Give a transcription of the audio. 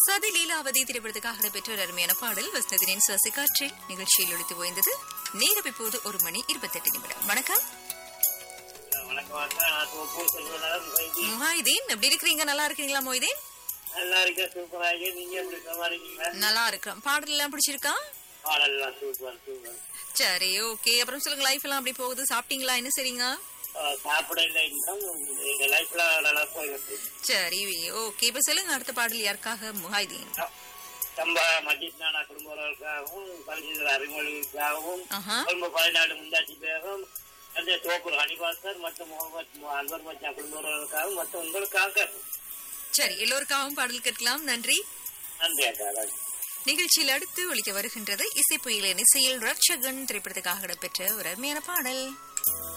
சதி லீலாவதி திரைப்படத்துக்காக நடைபெற்ற ஒரு அருமையான பாடல் வசனத்தினின் சசிகாற்றில் நிகழ்ச்சியில் ஒழித்து ஓய்ந்தது நேரம் இப்போது ஒரு மணி இருபத்தெட்டு நிமிடம் வணக்கம் வணக்கம் அக்கா. நான் தோப்பூர் செல்வனார் வைத்தி. முஹாயிதீன் எப்படி இருக்கிறீங்க நல்லா இருக்கீங்களா மொய்தீன் நல்லா இருக்கேன் சூப்பரா இருக்கேன் நீங்க எப்படி சுகமா இருக்கீங்களா நல்லா இருக்கிறோம் பாடல் எல்லாம் பிடிச்சிருக்கா பாடலாம் சூப்பர் சூப்பர் சரி ஓகே அப்புறம் சொல்லுங்க லைஃப் எல்லாம் அப்படி போகுது சாப்பிட்டீங்களா என்ன சரிங்க ஆஹ் சாப்பிட இல்லை இன்னும் எங்க லைஃப்ல நல்லா போயிருக்கு சரி ஓகே இப்ப சொல்லுங்க அடுத்த பாடல் யாருக்காக முஹாயிதீன் சம்பா மஜித் நானா குடும்பங்களுக்காகவும் பரிசுகள் அறிமொழிக்காகவும் ஆஹா கொழும்பு பதினாடு முந்தாட்சி பேரும் அந்த தோப்பூர் ஹனிபாசர் மற்றும் முகமது அன்வர் மச்சா குடும்பங்களுக்காகவும் மற்றும் உங்களுக்காக சரி எல்லோருக்காகவும் பாடல் கேட்கலாம் நன்றி நன்றி அக்கா நன்றி. நிகழ்ச்சியில் அடுத்து ஒழிக்க வருகின்றது இசைப்புயலின் இசையில் ரட்சகன் திரைப்படத்துக்காக இடம்பெற்ற ஒரு அருமையான பாடல்